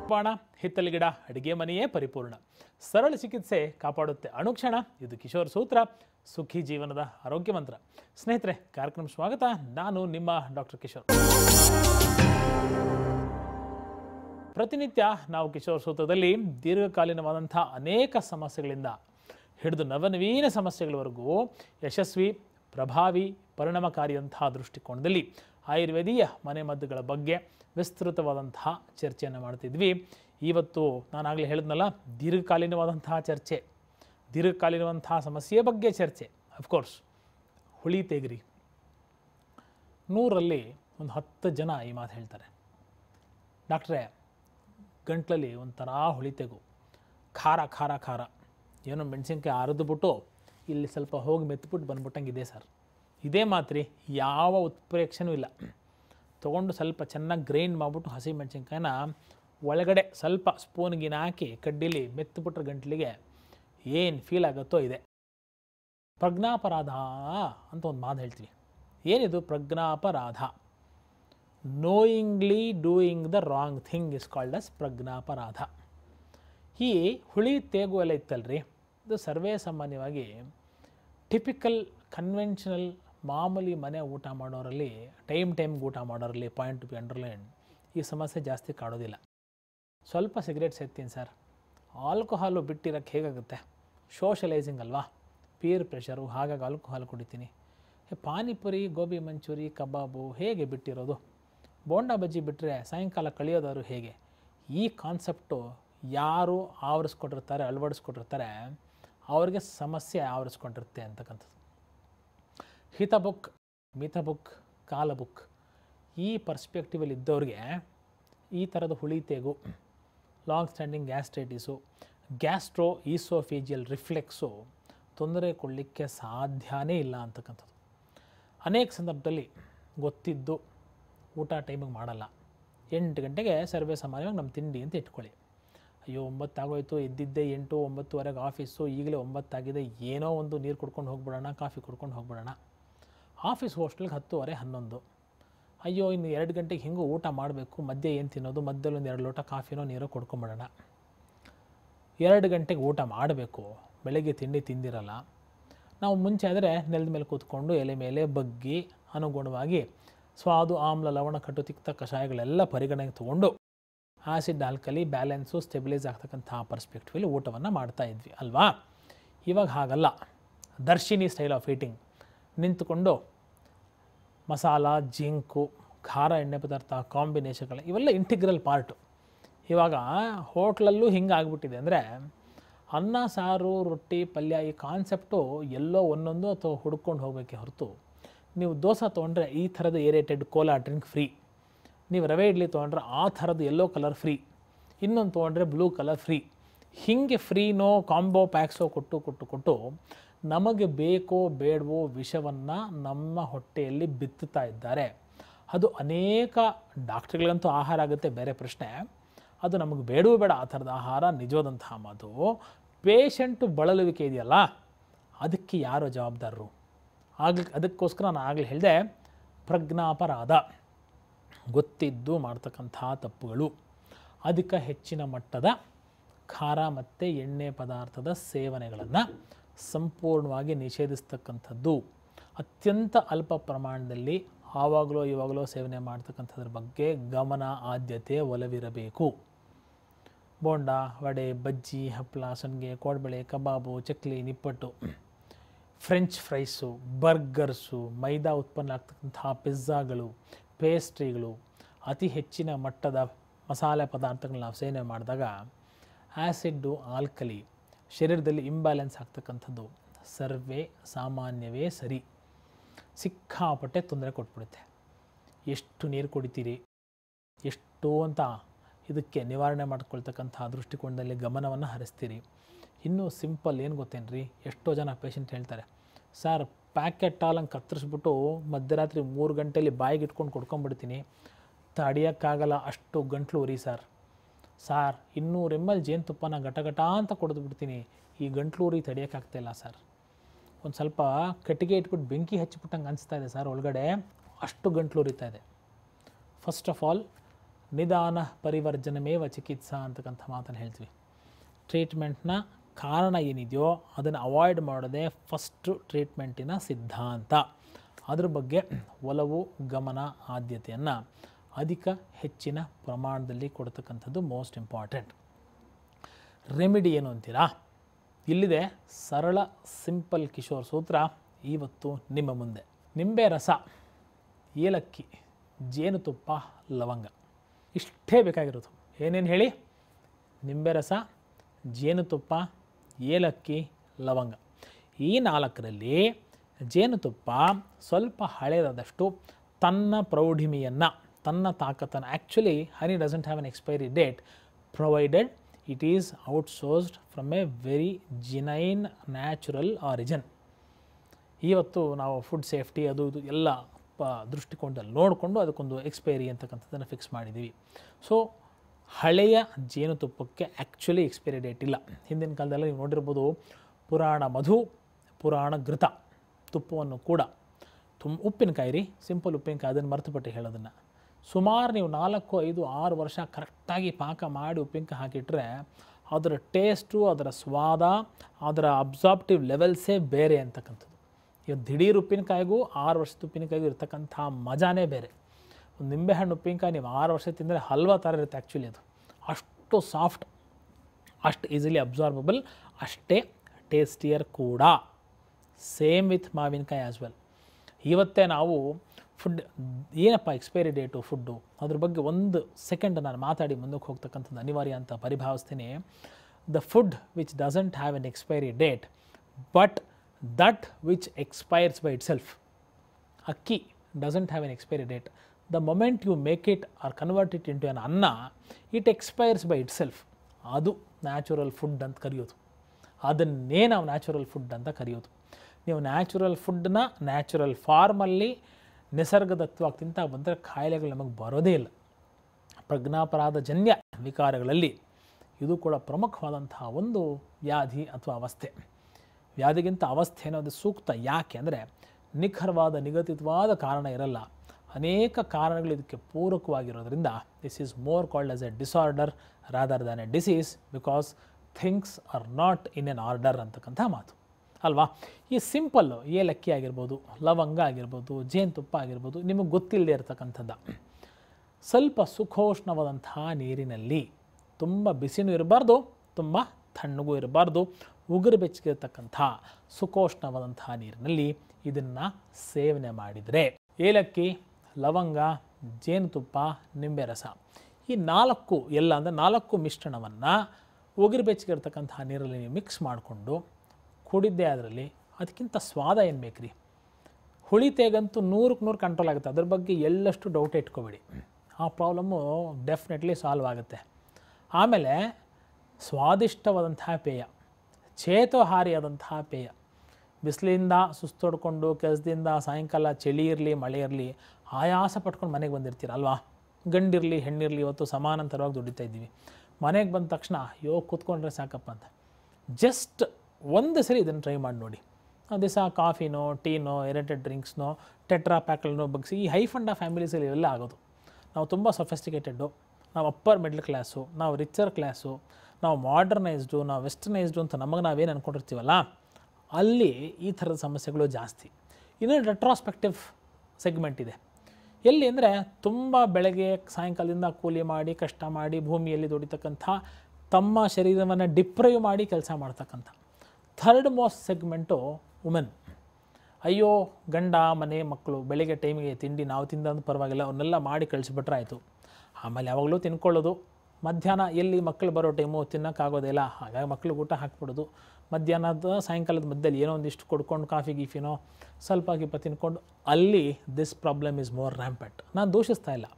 ಬಾಣ ಹಿತ್ತಲ ಗಿಡ ಅಡಿಗೆ ಮನೆಯೇ ಪರಿಪೂರ್ಣ ಸರಳ ಚಿಕಿತ್ಸೆ ಕಾಪಾಡುತ್ತೆ ಅನುಕ್ಷಣ ಇದು ಕಿಶೋರ್ ಸೂತ್ರ ಸುಖಿ ಜೀವನದ ಆರೋಗ್ಯ ಮಂತ್ರ ಸ್ನೇಹಿತರೆ ಕಾರ್ಯಕ್ರಮ ಸ್ವಾಗತ ನಾನು ನಿಮ್ಮ ಡಾಕ್ಟರ್ ಕಿಶೋರ್ ಪ್ರತಿನಿತ್ಯ ನಾವು ಕಿಶೋರ್ ಸೂತ್ರದಲ್ಲಿ ದೀರ್ಘಕಾಲೀನವಾದಂಥ ಅನೇಕ ಸಮಸ್ಯೆಗಳಿಂದ ಹಿಡಿದು ನವನವೀನ ಸಮಸ್ಯೆಗಳವರೆಗೂ ಯಶಸ್ವಿ ಪ್ರಭಾವಿ ಪರಿಣಾಮಕಾರಿಯಂತಹ ದೃಷ್ಟಿಕೋನದಲ್ಲಿ ಆಯುರ್ವೇದೀಯ ಮನೆಮದ್ದುಗಳ ಬಗ್ಗೆ ವಿಸ್ತೃತವಾದಂತಹ ಚರ್ಚೆಯನ್ನು ಮಾಡ್ತಿದ್ವಿ ಇವತ್ತು ನಾನಾಗಲೇ ಹೇಳಿದ್ನಲ್ಲ ದೀರ್ಘಕಾಲೀನವಾದಂತಹ ಚರ್ಚೆ ದೀರ್ಘಕಾಲೀನವಂತಹ ಸಮಸ್ಯೆಯ ಬಗ್ಗೆ ಚರ್ಚೆ ಅಫ್ಕೋರ್ಸ್ ಹುಳಿ ತೆಗ್ರಿ ನೂರಲ್ಲಿ ಒಂದು ಹತ್ತು ಜನ ಈ ಮಾತು ಹೇಳ್ತಾರೆ ಡಾಕ್ಟ್ರೇ ಗಂಟ್ಲಲ್ಲಿ ಒಂಥರ ಹುಳಿತೆಗು ಖಾರ ಖಾರ ಖಾರ ಏನೋ ಮೆಣಸಿನ್ಕಾಯಿ ಅರಿದ್ಬಿಟ್ಟು ಇಲ್ಲಿ ಸ್ವಲ್ಪ ಹೋಗಿ ಮೆತ್ಬಿಟ್ಟು ಬಂದ್ಬಿಟ್ಟಂಗಿದೆ ಸರ್ ಇದೇ ಮಾತ್ರಿ ಯಾವ ಉತ್ಪ್ರೇಕ್ಷೆನೂ ಇಲ್ಲ ತೊಗೊಂಡು ಸ್ವಲ್ಪ ಚೆನ್ನಾಗಿ ಗ್ರೈಂಡ್ ಮಾಡಿಬಿಟ್ಟು ಹಸಿ ಮೆಣಸಿನ್ಕಾಯಿನ ಒಳಗಡೆ ಸ್ವಲ್ಪ ಸ್ಪೂನ್ಗಿನ ಹಾಕಿ ಕಡ್ಡಿಲಿ ಮೆತ್ತುಬಿಟ್ರೆ ಗಂಟ್ಲಿಗೆ ಏನು ಫೀಲ್ ಆಗುತ್ತೋ ಇದೆ ಪ್ರಜ್ಞಾಪರಾಧ ಅಂತ ಒಂದು ಮಾತು ಹೇಳ್ತೀವಿ ಏನಿದು ಪ್ರಜ್ಞಾಪರಾಧ knowingly doing the wrong thing is called as ಪ್ರಜ್ಞಾಪರಾಧ ಈ ಹುಳಿ ತೇಗು ಎಲ್ಲ ಇತ್ತಲ್ರಿ ಇದು ಸರ್ವೇ ಸಾಮಾನ್ಯವಾಗಿ ಟಿಪಿಕಲ್ ಕನ್ವೆನ್ಷನಲ್ ಮಾಮೂಲಿ ಮನೆ ಊಟ ಮಾಡೋರಲ್ಲಿ ಟೈಮ್ ಟೈಮ್ಗೆ ಊಟ ಮಾಡೋರಲ್ಲಿ ಪಾಯಿಂಟ್ ಟು ಬಿ ಅಂಡರ್ಲೈನ್ ಈ ಸಮಸ್ಯೆ ಜಾಸ್ತಿ ಕಾಡೋದಿಲ್ಲ ಸ್ವಲ್ಪ ಸಿಗರೇಟ್ ಸೇರ್ತೀನಿ ಸರ್ ಆಲ್ಕೋಹಾಲು ಬಿಟ್ಟಿರೋಕ್ಕೆ ಹೇಗಾಗುತ್ತೆ ಸೋಷಲೈಸಿಂಗ್ ಅಲ್ವಾ ಪೀರ್ ಪ್ರೆಷರು ಹಾಗಾಗಿ ಆಲ್ಕೋಹಾಲ್ ಕುಡಿತೀನಿ ಏ, ಪಾನಿಪುರಿ ಗೋಬಿ ಮಂಚೂರಿ ಕಬಾಬು ಹೇಗೆ ಬಿಟ್ಟಿರೋದು ಬೋಂಡಾ ಬಜ್ಜಿ ಬಿಟ್ಟರೆ ಸಾಯಂಕಾಲ ಕಳೆಯೋದಾದ್ರು ಹೇಗೆ ಈ ಕಾನ್ಸೆಪ್ಟು ಯಾರು ಆವರಿಸ್ಕೊಂಡಿರ್ತಾರೆ ಅಳವಡಿಸ್ಕೊಂಡಿರ್ತಾರೆ ಅವ್ರಿಗೆ ಸಮಸ್ಯೆ ಆವರಿಸ್ಕೊಂಡಿರುತ್ತೆ ಅಂತಕ್ಕಂಥದ್ದು ಹಿತ ಬುಕ್ ಮಿತ ಬುಕ್ ಕಾಲ ಬುಕ್ ಈ ಪರ್ಸ್ಪೆಕ್ಟಿವಲ್ಲಿ ಇದ್ದವ್ರಿಗೆ ಈ ಥರದ ಹುಳಿತೇಗು long standing gastritis gastro oesophageal reflux ತೊಂದರೆ ಕೊಡಲಿಕ್ಕೆ ಸಾಧ್ಯನೇ ಇಲ್ಲ ಅಂತಕ್ಕಂಥದ್ದು ಅನೇಕ ಸಂದರ್ಭದಲ್ಲಿ ಗೊತ್ತಿದ್ದು ಊಟ ಟೈಮಿಗೆ ಮಾಡಲ್ಲ ಎಂಟು ಗಂಟೆಗೆ ಸರ್ವೇ ಸಾಮಾನ್ಯವಾಗಿ ನಮ್ಮ ತಿಂಡಿ ಅಂತ ಇಟ್ಕೊಳ್ಳಿ ಅಯ್ಯೋ ಒಂಬತ್ತಾಗೋಯ್ತು ಎದ್ದಿದ್ದೆ ಎಂಟು ಒಂಬತ್ತುವರೆಗೆ ಆಫೀಸು ಈಗಲೇ ಒಂಬತ್ತಾಗಿದೆ ಏನೋ ಒಂದು ನೀರು ಕುಡ್ಕೊಂಡು ಹೋಗ್ಬಿಡೋಣ ಕಾಫಿ ಕುಡ್ಕೊಂಡು ಹೋಗ್ಬಿಡೋಣ ಆಫೀಸ್ ಹೋಸ್ಟೆಲ್ಗೆ ಹತ್ತುವರೆ ಹನ್ನೊಂದು ಅಯ್ಯೋ ಇನ್ನು ಎರಡು ಗಂಟೆಗೆ ಹೆಂಗೂ ಊಟ ಮಾಡಬೇಕು ಮಧ್ಯ ಏನು ತಿನ್ನೋದು ಮಧ್ಯದಲ್ಲಿ ಒಂದು ಎರಡು ಲೋಟ ಕಾಫಿನೋ ನೀರೋ ಕೊಡ್ಕೊಂಬಿಡೋಣ ಎರಡು ಗಂಟೆಗೆ ಊಟ ಮಾಡಬೇಕು ಬೆಳಗ್ಗೆ ತಿಂಡಿ ತಿಂದಿರಲ್ಲ ನಾವು ಮುಂಚೆ ಆದರೆ ನೆಲದ ಮೇಲೆ ಕೂತ್ಕೊಂಡು ಎಲೆ ಮೇಲೆ ಬಗ್ಗಿ ಅನುಗುಣವಾಗಿ ಸ್ವಾದು ಆಮ್ಲ ಲವಣ ಕಟು ತಿಕ್ತ ಕಷಾಯಗಳೆಲ್ಲ ಪರಿಗಣನೆಗೆ ತಗೊಂಡು ಆಸಿಡ್ ಆಲ್ಕಲಿ ಬ್ಯಾಲೆನ್ಸು ಸ್ಟೆಬಿಲೈಸ್ ಆಗ್ತಕ್ಕಂಥ ಪರ್ಸ್ಪೆಕ್ಟಿವಲ್ಲಿ ಊಟವನ್ನು ಮಾಡ್ತಾ ಇದ್ವಿ ಅಲ್ವಾ ಇವಾಗ ಹಾಗಲ್ಲ ದರ್ಶಿನಿ ಸ್ಟೈಲ್ ಆಫ್ ಈಟಿಂಗ್ ನಿಂತುಕೊಂಡು ಮಸಾಲ ಜಿಂಕು ಖಾರ ಎಣ್ಣೆ ಪದಾರ್ಥ ಕಾಂಬಿನೇಷನ್ಗಳು ಇವೆಲ್ಲ ಇಂಟಿಗ್ರಲ್ ಪಾರ್ಟು ಇವಾಗ ಹೋಟ್ಲಲ್ಲೂ ಹಿಂಗೆ ಆಗ್ಬಿಟ್ಟಿದೆ ಅಂದರೆ ಅನ್ನ ಸಾರು ರೊಟ್ಟಿ ಪಲ್ಯ ಈ ಕಾನ್ಸೆಪ್ಟು ಎಲ್ಲೋ ಒಂದೊಂದು ಅಥವಾ ಹುಡ್ಕೊಂಡು ಹೋಗಬೇಕೆ ಹೊರತು ನೀವು ದೋಸೆ ತೊಗೊಂಡ್ರೆ ಈ ಥರದ ಏರೇಟೆಡ್ ಕೋಲಾ ಡ್ರಿಂಕ್ ಫ್ರೀ ನೀವು ರವೆ ಇಡ್ಲಿ ತೊಗೊಂಡ್ರೆ ಆ ಥರದ್ದು ಯೆಲ್ಲೋ ಕಲರ್ ಫ್ರೀ ಇನ್ನೊಂದು ತೊಗೊಂಡ್ರೆ ಬ್ಲೂ ಕಲರ್ ಫ್ರೀ ಹೀಗೆ ಫ್ರೀನೋ ಕಾಂಬೋ ಪ್ಯಾಕ್ಸೋ ಕೊಟ್ಟು ಕೊಟ್ಟು ಕೊಟ್ಟು ನಮಗೆ ಬೇಕೋ ಬೇಡವೋ ವಿಷವನ್ನು ನಮ್ಮ ಹೊಟ್ಟೆಯಲ್ಲಿ ಬಿತ್ತುತ್ತಾ ಇದ್ದಾರೆ ಅದು ಅನೇಕ ಡಾಕ್ಟ್ರುಗಳಿಗಂತೂ ಆಹಾರ ಆಗುತ್ತೆ ಬೇರೆ ಪ್ರಶ್ನೆ ಅದು ನಮಗೆ ಬೇಡವೂ ಬೇಡ ಆ ಥರದ ಆಹಾರ ನಿಜವಾದಂತಹ ಮಾತು ಪೇಷಂಟು ಬಳಲುವಿಕೆ ಇದೆಯಲ್ಲ ಅದಕ್ಕೆ ಯಾರು ಜವಾಬ್ದಾರರು ಆಗ ಅದಕ್ಕೋಸ್ಕರ ನಾನು ಆಗಲೇ ಹೇಳಿದೆ ಪ್ರಜ್ಞಾಪರಾಧ ಗೊತ್ತಿದ್ದು ಮಾಡ್ತಕ್ಕಂಥ ತಪ್ಪುಗಳು ಅದಕ್ಕೆ ಹೆಚ್ಚಿನ ಮಟ್ಟದ ಖಾರ ಮತ್ತು ಎಣ್ಣೆ ಪದಾರ್ಥದ ಸೇವನೆಗಳನ್ನು ಸಂಪೂರ್ಣವಾಗಿ ನಿಷೇಧಿಸ್ತಕ್ಕಂಥದ್ದು ಅತ್ಯಂತ ಅಲ್ಪ ಪ್ರಮಾಣದಲ್ಲಿ ಆವಾಗಲೋ ಇವಾಗಲೋ ಸೇವನೆ ಮಾಡ್ತಕ್ಕಂಥದ್ರ ಬಗ್ಗೆ ಗಮನ ಆದ್ಯತೆ ಒಲವಿರಬೇಕು ಬೋಂಡ ವಡೆ ಬಜ್ಜಿ ಹಪ್ಪಳ ಸಂಡಿಗೆ ಕೋಡ್ಬಳೆ ಕಬಾಬು ಚಕ್ಲಿ ನಿಪ್ಪಟ್ಟು ಫ್ರೆಂಚ್ ಫ್ರೈಸು ಬರ್ಗರ್ಸು ಮೈದಾ ಉತ್ಪನ್ನ ಆಗ್ತಕ್ಕಂಥ ಪಿಜ್ಜಾಗಳು ಪೇಸ್ಟ್ರಿಗಳು ಅತಿ ಹೆಚ್ಚಿನ ಮಟ್ಟದ ಮಸಾಲೆ ಪದಾರ್ಥಗಳನ್ನ ನಾವು ಸೇವನೆ ಮಾಡಿದಾಗ ಆ್ಯಸಿಡ್ಡು ಆಲ್ಕಲಿ ಶರೀರದಲ್ಲಿ ಇಂಬ್ಯಾಲೆನ್ಸ್ ಆಗ್ತಕ್ಕಂಥದ್ದು ಸರ್ವೇ ಸಾಮಾನ್ಯವೇ ಸರಿ ಸಿಕ್ಕಾಪಟ್ಟೆ ತೊಂದರೆ ಕೊಟ್ಬಿಡುತ್ತೆ ಎಷ್ಟು ನೀರು ಕುಡಿತೀರಿ ಎಷ್ಟು ಅಂತ ಇದಕ್ಕೆ ನಿವಾರಣೆ ಮಾಡ್ಕೊಳ್ತಕ್ಕಂಥ ದೃಷ್ಟಿಕೋನದಲ್ಲಿ ಗಮನವನ್ನು ಹರಿಸ್ತೀರಿ ಇನ್ನೂ ಸಿಂಪಲ್ ಏನು ಗೊತ್ತೇನ್ರಿ ಎಷ್ಟೋ ಜನ ಪೇಷಂಟ್ ಹೇಳ್ತಾರೆ ಸರ್ ಪ್ಯಾಕೆಟ್ ಹಾಲಂಗೆ ಕತ್ತರಿಸ್ಬಿಟ್ಟು ಮಧ್ಯರಾತ್ರಿ ಮೂರು ಗಂಟೆಯಲ್ಲಿ ಬಾಯಿಗೆ ಇಟ್ಕೊಂಡು ಕೊಡ್ಕೊಂಬಿಡ್ತೀನಿ ತಡಿಯೋಕ್ಕಾಗಲ್ಲ ಅಷ್ಟು ಗಂಟ್ಲು ಉರಿ ಸರ್ ಸಾರ್ ಇನ್ನೂರು ಎಮ್ ಎಲ್ ಜೇನುತುಪ್ಪನ ಘಟಘಟ ಅಂತ ಕೊಡ್ದು ಬಿಡ್ತೀನಿ ಈ ಗಂಟ್ಲು ಉರಿ ತಡಿಯೋಕ್ಕಾಗ್ತಾಯಿಲ್ಲ ಸರ್ ಒಂದು ಸ್ವಲ್ಪ ಕಟ್ಟಿಗೆ ಇಟ್ಬಿಟ್ಟು ಬೆಂಕಿ ಹಚ್ಚಿಬಿಟ್ಟಂಗೆ ಅನಿಸ್ತಾ ಇದೆ ಸರ್ ಒಳಗಡೆ ಅಷ್ಟು ಗಂಟ್ಲು ಉರಿತಾ ಇದೆ ಫಸ್ಟ್ ಆಫ್ ಆಲ್ ನಿಧಾನ ಪರಿವರ್ಜನಮೇವ ಚಿಕಿತ್ಸಾ ಅಂತಕ್ಕಂಥ ಮಾತನ್ನು ಹೇಳ್ತೀವಿ ಟ್ರೀಟ್ಮೆಂಟ್ನ ಕಾರಣ ಏನಿದೆಯೋ ಅದನ್ನು ಅವಾಯ್ಡ್ ಮಾಡೋದೇ ಫಸ್ಟು ಟ್ರೀಟ್ಮೆಂಟಿನ ಸಿದ್ಧಾಂತ ಅದ್ರ ಬಗ್ಗೆ ಒಲವು ಗಮನ ಆದ್ಯತೆಯನ್ನು ಅಧಿಕ ಹೆಚ್ಚಿನ ಪ್ರಮಾಣದಲ್ಲಿ ಕೊಡ್ತಕ್ಕಂಥದ್ದು ಮೋಸ್ಟ್ ಇಂಪಾರ್ಟೆಂಟ್ ರೆಮಿಡಿ ಏನು ಅಂತೀರಾ ಇಲ್ಲಿದೆ ಸರಳ ಸಿಂಪಲ್ ಕಿಶೋರ್ ಸೂತ್ರ ಇವತ್ತು ನಿಮ್ಮ ಮುಂದೆ ನಿಂಬೆ ರಸ ಏಲಕ್ಕಿ ಜೇನುತುಪ್ಪ ಲವಂಗ ಇಷ್ಟೇ ಬೇಕಾಗಿರೋದು ಏನೇನು ಹೇಳಿ ನಿಂಬೆ ರಸ ಜೇನುತುಪ್ಪ ಏಲಕ್ಕಿ ಲವಂಗ ಈ ನಾಲ್ಕರಲ್ಲಿ ಜೇನುತುಪ್ಪ ಸ್ವಲ್ಪ ಹಳೆಯದಾದಷ್ಟು ತನ್ನ ಪ್ರೌಢಿಮೆಯನ್ನು ತನ್ನ ತಾಕತ್ತನ್ನು actually honey doesn't have an expiry date provided it is outsourced from a very genuine natural origin ಇವತ್ತು ನಾವು ಫುಡ್ ಸೇಫ್ಟಿ ಅದು ಇದು ಎಲ್ಲ ಪ ದೃಷ್ಟಿಕೋನದಲ್ಲಿ ನೋಡಿಕೊಂಡು ಅದಕ್ಕೊಂದು ಎಕ್ಸ್ಪೈರಿ ಅಂತಕ್ಕಂಥದ್ದನ್ನು ಫಿಕ್ಸ್ ಮಾಡಿದ್ದೀವಿ ಸೊ ಹಳೆಯ ಜೇನುತುಪ್ಪಕ್ಕೆ ಆ್ಯಕ್ಚುಲಿ ಎಕ್ಸ್ಪೈರಿ ಡೇಟ್ ಇಲ್ಲ ಹಿಂದಿನ ಕಾಲದಲ್ಲಿ ನೀವು ನೋಡಿರ್ಬೋದು ಪುರಾಣ ಮಧು ಪುರಾಣ ಘೃತ ತುಪ್ಪವನ್ನು ಕೂಡ ತುಮ್ ಉಪ್ಪಿನಕಾಯಿ ರೀ ಸಿಂಪಲ್ ಉಪ್ಪಿನಕಾಯಿ ಅದನ್ನು ಮರ್ತುಪಟ್ಟು ಹೇಳೋದನ್ನು ಸುಮಾರು ನೀವು ನಾಲ್ಕು ಐದು ಆರು ವರ್ಷ ಕರೆಕ್ಟಾಗಿ ಪಾಕ ಮಾಡಿ ಉಪ್ಪಿನಕಾಯಿ ಹಾಕಿಟ್ರೆ ಅದರ ಟೇಸ್ಟು ಅದರ ಸ್ವಾದ ಅದರ ಅಬ್ಸಾರ್ಪ್ಟಿವ್ ಲೆವೆಲ್ಸೇ ಬೇರೆ ಅಂತಕ್ಕಂಥದ್ದು ಇವತ್ತು ದಿಢೀರ್ ಉಪ್ಪಿನಕಾಯಿಗೂ ಆರು ವರ್ಷದ ಉಪ್ಪಿನಕಾಯಿಗೂ ಇರ್ತಕ್ಕಂಥ ಮಜಾನೇ ಬೇರೆ ಒಂದು ನಿಂಬೆಹಣ್ಣು ಉಪ್ಪಿನಕಾಯಿ ನೀವು ಆರು ವರ್ಷ ತಿಂದರೆ ಹಲ್ವಾ ಥರ ಇರುತ್ತೆ ಆ್ಯಕ್ಚುಲಿ ಅದು ಅಷ್ಟು ಸಾಫ್ಟ್ ಅಷ್ಟು ಈಸಿಲಿ ಅಬ್ಸಾರ್ಬಬಲ್ ಅಷ್ಟೇ ಟೇಸ್ಟಿಯರ್ ಕೂಡ ಸೇಮ್ ವಿತ್ ಮಾವಿನಕಾಯಿ ಆ್ಯಸ್ ವೆಲ್ ಇವತ್ತೇ ನಾವು ಫುಡ್ ಏನಪ್ಪ ಎಕ್ಸ್ಪೈರಿ ಡೇಟು ಫುಡ್ಡು ಅದ್ರ ಬಗ್ಗೆ ಒಂದು ಸೆಕೆಂಡ್ ನಾನು ಮಾತಾಡಿ ಮುಂದಕ್ಕೆ ಹೋಗ್ತಕ್ಕಂಥದ್ದು ಅನಿವಾರ್ಯ ಅಂತ ಪರಿಭಾವಿಸ್ತೀನಿ the food which doesn't have an expiry date but that which expires by itself ಅಕ್ಕಿ doesn't have an expiry date the moment you make it or convert it into an ಅನ್ನ it expires by itself ಅದು natural food ಅಂತ ಕರೆಯೋದು ಅದನ್ನೇ ನಾವು natural food ಅಂತ ಕರೆಯೋದು ನೀವು ನ್ಯಾಚುರಲ್ ಫುಡ್ನ ನ್ಯಾಚುರಲ್ ಫಾರ್ಮಲ್ಲಿ ನಿಸರ್ಗದತ್ವವಾಗಿ ತಿಂತಾ ಬಂದರೆ ಕಾಯಿಲೆಗಳು ನಮಗೆ ಬರೋದೇ ಇಲ್ಲ ಪ್ರಜ್ಞಾಪರಾಧ ಜನ್ಯ ವಿಕಾರಗಳಲ್ಲಿ ಇದು ಕೂಡ ಪ್ರಮುಖವಾದಂತಹ ಒಂದು ವ್ಯಾಧಿ ಅಥವಾ ಅವಸ್ಥೆ ವ್ಯಾಧಿಗಿಂತ ಅವಸ್ಥೆ ಅನ್ನೋದು ಸೂಕ್ತ ಯಾಕೆ ಅಂದರೆ ನಿಖರವಾದ ನಿಗದಿತವಾದ ಕಾರಣ ಇರಲ್ಲ ಅನೇಕ ಕಾರಣಗಳು ಇದಕ್ಕೆ ಪೂರಕವಾಗಿರೋದ್ರಿಂದ this is more called as a disorder rather than a disease because things are not in an order ಅಂತಕ್ಕಂಥ ಮಾತು ಅಲ್ವಾ ಈ ಸಿಂಪಲ್ಲು ಏಲಕ್ಕಿ ಆಗಿರ್ಬೋದು ಲವಂಗ ಆಗಿರ್ಬೋದು ಜೇನುತುಪ್ಪ ಆಗಿರ್ಬೋದು ನಿಮಗೆ ಗೊತ್ತಿಲ್ಲದೆ ಇರತಕ್ಕಂಥದ್ದು ಸ್ವಲ್ಪ ಸುಖೋಷ್ಣವಾದಂತಹ ನೀರಿನಲ್ಲಿ ತುಂಬ ಬಿಸಿನೂ ಇರಬಾರ್ದು ತುಂಬ ತಣ್ಣಗೂ ಇರಬಾರ್ದು ಉಗುರು ಬೆಚ್ಚಗಿರ್ತಕ್ಕಂಥ ಸುಖೋಷ್ಣವಾದಂತಹ ನೀರಿನಲ್ಲಿ ಇದನ್ನು ಸೇವನೆ ಮಾಡಿದರೆ ಏಲಕ್ಕಿ ಲವಂಗ ಜೇನುತುಪ್ಪ ನಿಂಬೆ ರಸ ಈ ನಾಲ್ಕು ಎಲ್ಲ ಅಂದರೆ ನಾಲ್ಕು ಮಿಶ್ರಣವನ್ನು ಉಗುರು ಬೆಚ್ಚಗಿರ್ತಕ್ಕಂತಹ ನೀರಲ್ಲಿ ನೀವು ಮಿಕ್ಸ್ ಮಾಡಿಕೊಂಡು ಕುಡಿದ್ದೆ ಅದರಲ್ಲಿ ಅದಕ್ಕಿಂತ ಸ್ವಾದ ಏನು ಬೇಕ್ರಿ ಹುಳಿ ತೇಗಂತೂ ನೂರಕ್ಕೆ ನೂರು ಕಂಟ್ರೋಲ್ ಆಗುತ್ತೆ ಅದ್ರ ಬಗ್ಗೆ ಎಳ್ಳಷ್ಟು ಡೌಟ್ ಇಟ್ಕೋಬೇಡಿ ಆ ಪ್ರಾಬ್ಲಮ್ಮು ಡೆಫಿನೆಟ್ಲಿ ಸಾಲ್ವ್ ಆಗುತ್ತೆ ಆಮೇಲೆ ಸ್ವಾದಿಷ್ಟವಾದಂತಹ ಪೇಯ ಚೇತೋಹಾರಿಯಾದಂತಹ ಪೇಯ ಬಿಸಿಲಿಂದ ಸುಸ್ತೊಡ್ಕೊಂಡು ಕೆಲಸದಿಂದ ಸಾಯಂಕಾಲ ಚಳಿ ಇರಲಿ ಮಳೆ ಇರಲಿ ಆಯಾಸ ಪಟ್ಕೊಂಡು ಮನೆಗೆ ಬಂದಿರ್ತೀರ ಅಲ್ವಾ ಗಂಡಿರಲಿ ಹೆಣ್ಣಿರಲಿ ಇವತ್ತು ಸಮಾನಾಂತರವಾಗಿ ದುಡಿತಾ ಇದ್ದೀವಿ ಮನೆಗೆ ಬಂದ ತಕ್ಷಣ ಯೋ ಕೂತ್ಕೊಂಡ್ರೆ ಸಾಕಪ್ಪ ಅಂತ ಜಸ್ಟ್ ಒಂದು ಸರಿ ಇದನ್ನು ಟ್ರೈ ಮಾಡಿ ನೋಡಿ ದಿವಸ ಕಾಫಿನೋ ಟೀನೋ ಎರೆಟೆಡ್ ಡ್ರಿಂಕ್ಸ್ನೋ ಟೆಟ್ರಾ ಪ್ಯಾಕಲ್ನೋ ಬಗ್ಸಿ ಈ ಹೈ ಫಂಡ ಫ್ಯಾಮಿಲೀಸಲ್ಲಿ ಇವೆಲ್ಲ ಆಗೋದು ನಾವು ತುಂಬ ಸೊಫೆಸ್ಟಿಕೇಟೆಡ್ಡು ನಾವು ಅಪ್ಪರ್ ಮಿಡ್ಲ್ ಕ್ಲಾಸು ನಾವು ರಿಚರ್ ಕ್ಲಾಸು ನಾವು ಮಾಡರ್ನೈಸ್ಡು ನಾವು ವೆಸ್ಟರ್ನೈಸ್ಡು ಅಂತ ನಮಗೆ ನಾವೇನು ಅಂದ್ಕೊಂಡಿರ್ತೀವಲ್ಲ ಅಲ್ಲಿ ಈ ಥರದ ಸಮಸ್ಯೆಗಳು ಜಾಸ್ತಿ ಇನ್ನೊಂದು ರೆಟ್ರಾಸ್ಪೆಕ್ಟಿವ್ ಸೆಗ್ಮೆಂಟ್ ಇದೆ ಎಲ್ಲಿ ಅಂದರೆ ತುಂಬ ಬೆಳಗ್ಗೆ ಸಾಯಂಕಾಲದಿಂದ ಕೂಲಿ ಮಾಡಿ ಕಷ್ಟ ಮಾಡಿ ಭೂಮಿಯಲ್ಲಿ ದುಡಿತಕ್ಕಂಥ ತಮ್ಮ ಶರೀರವನ್ನು ಡಿಪ್ರೈವ್ ಮಾಡಿ ಕೆಲಸ ಮಾಡ್ತಕ್ಕಂಥ ಥರ್ಡ್ ಮೋಸ್ಟ್ ಸೆಗ್ಮೆಂಟು ವುಮೆನ್ ಅಯ್ಯೋ ಗಂಡ ಮನೆ ಮಕ್ಕಳು ಬೆಳಿಗ್ಗೆ ಟೈಮಿಗೆ ತಿಂಡಿ ನಾವು ತಿಂದಂದು ಪರವಾಗಿಲ್ಲ ಅವನ್ನೆಲ್ಲ ಮಾಡಿ ಕಳಿಸ್ಬಿಟ್ರೆ ಆಯಿತು ಆಮೇಲೆ ಯಾವಾಗಲೂ ತಿನ್ಕೊಳ್ಳೋದು ಮಧ್ಯಾಹ್ನ ಎಲ್ಲಿ ಮಕ್ಕಳು ಬರೋ ಟೈಮು ತಿನ್ನೋಕ್ಕಾಗೋದಿಲ್ಲ ಹಾಗಾಗಿ ಮಕ್ಳಿಗೆ ಊಟ ಹಾಕ್ಬಿಡೋದು ಮಧ್ಯಾಹ್ನದ ಸಾಯಂಕಾಲದ ಮಧ್ಯದಲ್ಲಿ ಏನೋ ಒಂದಿಷ್ಟು ಕೊಡ್ಕೊಂಡು ಕಾಫಿ ಗೀಫಿನೋ ಸ್ವಲ್ಪ ಗಿಪ್ಪ ತಿನ್ಕೊಂಡು ಅಲ್ಲಿ this problem is more rampant ನಾನು ದೂಷಿಸ್ತಾ ಇಲ್ಲ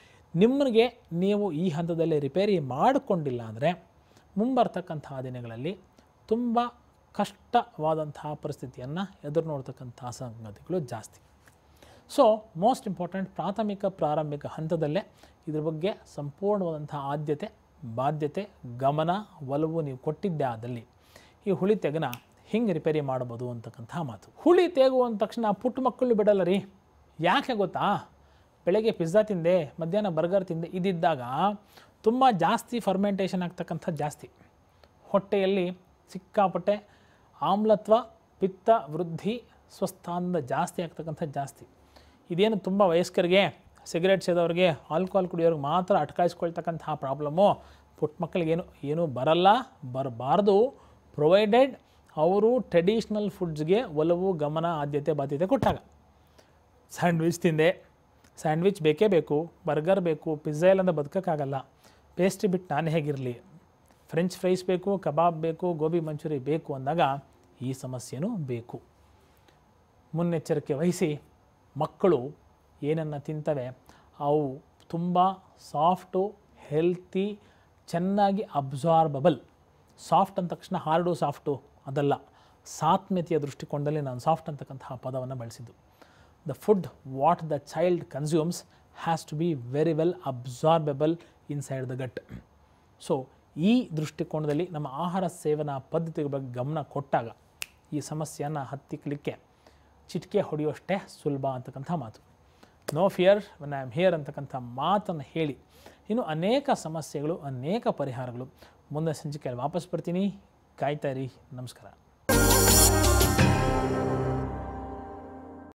ನಿಮಗೆ ನೀವು ಈ ಹಂತದಲ್ಲಿ ರಿಪೇರಿ ಮಾಡಿಕೊಂಡಿಲ್ಲ ಅಂದರೆ ಮುಂಬರ್ತಕ್ಕಂತಹ ದಿನಗಳಲ್ಲಿ ತುಂಬ ಕಷ್ಟವಾದಂತಹ ಪರಿಸ್ಥಿತಿಯನ್ನು ಎದುರು ನೋಡ್ತಕ್ಕಂತಹ ಸಂಗತಿಗಳು ಜಾಸ್ತಿ ಸೊ ಮೋಸ್ಟ್ ಇಂಪಾರ್ಟೆಂಟ್ ಪ್ರಾಥಮಿಕ ಪ್ರಾರಂಭಿಕ ಹಂತದಲ್ಲೇ ಇದ್ರ ಬಗ್ಗೆ ಸಂಪೂರ್ಣವಾದಂತಹ ಆದ್ಯತೆ ಬಾಧ್ಯತೆ ಗಮನ ಒಲವು ನೀವು ಕೊಟ್ಟಿದ್ದೆ ಆದಲ್ಲಿ ಈ ಹುಳಿ ತೆಗನ ಹಿಂಗೆ ರಿಪೇರಿ ಮಾಡ್ಬೋದು ಅಂತಕ್ಕಂಥ ಮಾತು ಹುಳಿ ತೇಗು ಅಂದ ತಕ್ಷಣ ಪುಟ್ಟ ಮಕ್ಕಳು ಬಿಡಲ್ಲ ರೀ ಯಾಕೆ ಗೊತ್ತಾ ಬೆಳಗ್ಗೆ ಪಿಜ್ಜಾ ತಿಂದೆ ಮಧ್ಯಾಹ್ನ ಬರ್ಗರ್ ತಿಂದೆ ಇದಿದ್ದಾಗ ತುಂಬ ಜಾಸ್ತಿ ಫರ್ಮೆಂಟೇಷನ್ ಆಗ್ತಕ್ಕಂಥದ್ದು ಜಾಸ್ತಿ ಹೊಟ್ಟೆಯಲ್ಲಿ ಸಿಕ್ಕಾಪಟ್ಟೆ ಆಮ್ಲತ್ವ ಪಿತ್ತ ವೃದ್ಧಿ ಸ್ವಸ್ಥಾನದ ಜಾಸ್ತಿ ಆಗ್ತಕ್ಕಂಥದ್ದು ಜಾಸ್ತಿ ಇದೇನು ತುಂಬ ವಯಸ್ಕರಿಗೆ ಸಿಗರೇಟ್ ಸೇದೋರಿಗೆ ಆಲ್ಕೋಹಾಲ್ ಕುಡಿಯೋರಿಗೆ ಮಾತ್ರ ಅಟ್ಕಾಯಿಸ್ಕೊಳ್ತಕ್ಕಂತಹ ಪ್ರಾಬ್ಲಮ್ಮು ಪುಟ್ಟ ಮಕ್ಕಳಿಗೇನು ಏನೂ ಬರಲ್ಲ ಬರಬಾರ್ದು ಪ್ರೊವೈಡೆಡ್ ಅವರು ಟ್ರೆಡಿಷ್ನಲ್ ಫುಡ್ಸ್ಗೆ ಒಲವು ಗಮನ ಆದ್ಯತೆ ಬಾಧ್ಯತೆ ಕೊಟ್ಟಾಗ ಸ್ಯಾಂಡ್ವಿಚ್ ತಿಂದೆ ಸ್ಯಾಂಡ್ವಿಚ್ ಬೇಕೇ ಬೇಕು ಬರ್ಗರ್ ಬೇಕು ಪಿಜ್ಜಾ ಇಲ್ಲಂದ್ರೆ ಬದುಕೋಕ್ಕಾಗಲ್ಲ ಪೇಸ್ಟ್ರಿ ಬಿಟ್ಟು ನಾನು ಹೇಗಿರಲಿ ಫ್ರೆಂಚ್ ಫ್ರೈಸ್ ಬೇಕು ಕಬಾಬ್ ಬೇಕು ಗೋಬಿ ಮಂಚೂರಿ ಬೇಕು ಅಂದಾಗ ಈ ಸಮಸ್ಯೆನೂ ಬೇಕು ಮುನ್ನೆಚ್ಚರಿಕೆ ವಹಿಸಿ ಮಕ್ಕಳು ಏನನ್ನು ತಿಂತವೆ ಅವು ತುಂಬ ಸಾಫ್ಟು ಹೆಲ್ತಿ ಚೆನ್ನಾಗಿ ಅಬ್ಸಾರ್ಬಬಲ್ ಸಾಫ್ಟ್ ಅಂದ ತಕ್ಷಣ ಹಾರ್ಡು ಸಾಫ್ಟು ಅದಲ್ಲ ಸಾತ್ಮ್ಯತೆಯ ದೃಷ್ಟಿಕೋನದಲ್ಲಿ ನಾನು ಸಾಫ್ಟ್ ಅಂತಕ್ಕಂತಹ ಪದವನ್ನು ಬಳಸಿದ್ದು the food what the child consumes has to be very well absorbable inside the gut so ಈ ದೃಷ್ಟಿಕೋನದಲ್ಲಿ ನಮ್ಮ ಆಹಾರ ಸೇವನಾ ಪದ್ಧತಿಗಳ ಬಗ್ಗೆ ಗಮನ ಕೊಟ್ಟಾಗ ಈ ಸಮಸ್ಯೆಯನ್ನು ಹತ್ತಿಕ್ಕಲಿಕ್ಕೆ ಚಿಟಿಕೆ ಹೊಡೆಯುವಷ್ಟೇ ಸುಲಭ ಅಂತಕ್ಕಂಥ ಮಾತು no fear when I am here ಅಂತಕ್ಕಂಥ ಮಾತನ್ನು ಹೇಳಿ ಇನ್ನು ಅನೇಕ ಸಮಸ್ಯೆಗಳು ಅನೇಕ ಪರಿಹಾರಗಳು ಮುಂದೆ ಸಂಚಿಕೆಯಲ್ಲಿ ವಾಪಸ್ ಬರ್ತೀನಿ ಕಾಯ್ತಾ ಇರಿ ನಮಸ್ಕಾರ